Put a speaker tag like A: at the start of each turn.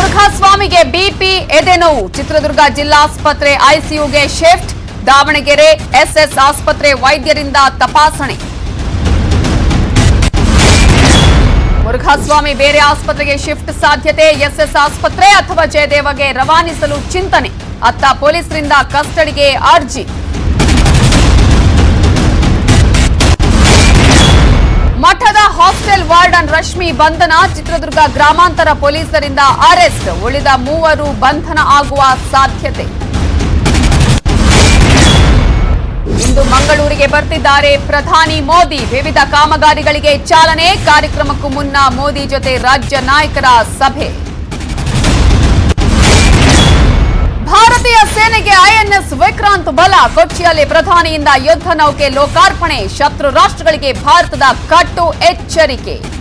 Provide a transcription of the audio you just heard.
A: ಮುರುಘಾಸ್ವಾಮಿಗೆ BP ಎದೆನೋವು ಚಿತ್ರದುರ್ಗ ಜಿಲ್ಲಾಸ್ಪತ್ರೆ ಐಸಿಯುಗೆ ಶಿಫ್ಟ್ ದಾವಣಗೆರೆ ಎಸ್ಎಸ್ ಆಸ್ಪತ್ರೆ ವೈದ್ಯರಿಂದ ತಪಾಸಣೆ ಮುರುಘಾಸ್ವಾಮಿ ಬೇರೆ ಆಸ್ಪತ್ರೆಗೆ ಶಿಫ್ಟ್ ಸಾಧ್ಯತೆ ಎಸ್ಎಸ್ ಆಸ್ಪತ್ರೆ ಅಥವಾ ಜಯದೇವಗೆ ರವಾನಿಸಲು ಚಿಂತನೆ ಅತ್ತ ಪೊಲೀಸರಿಂದ ಕಸ್ಟಡಿಗೆ ಅರ್ಜಿ ಮಠದ ಹಾಸ್ಟೆಲ್ ವಾರ್ಡನ್ ರಶ್ಮಿ ಬಂಧನ ಚಿತ್ರದುರ್ಗ ಗ್ರಾಮಾಂತರ ಪೊಲೀಸರಿಂದ ಅರೆಸ್ಟ್ ಉಳಿದ ಮೂವರು ಬಂಧನ ಆಗುವ ಸಾಧ್ಯತೆ ಇಂದು ಮಂಗಳೂರಿಗೆ ಬರ್ತಿದ್ದಾರೆ ಪ್ರಧಾನಿ ಮೋದಿ ವಿವಿಧ ಕಾಮಗಾರಿಗಳಿಗೆ ಚಾಲನೆ ಕಾರ್ಯಕ್ರಮಕ್ಕೂ ಮುನ್ನ ಮೋದಿ ಜೊತೆ ರಾಜ್ಯ ನಾಯಕರ ಸಭೆ ಭಾರತೀಯ ಸೇನೆಗೆ ಐಎನ್ಎಸ್ ವಿಕ್ರಾಂತ್ ಬಲ ಕೊಚ್ಚಿಯಲ್ಲಿ ಪ್ರಧಾನಿಯಿಂದ ಯುದ್ಧ ನೌಕೆ ಲೋಕಾರ್ಪಣೆ ಶತ್ರು ರಾಷ್ಟ್ರಗಳಿಗೆ ಭಾರತದ ಕಟ್ಟು ಎಚ್ಚರಿಕೆ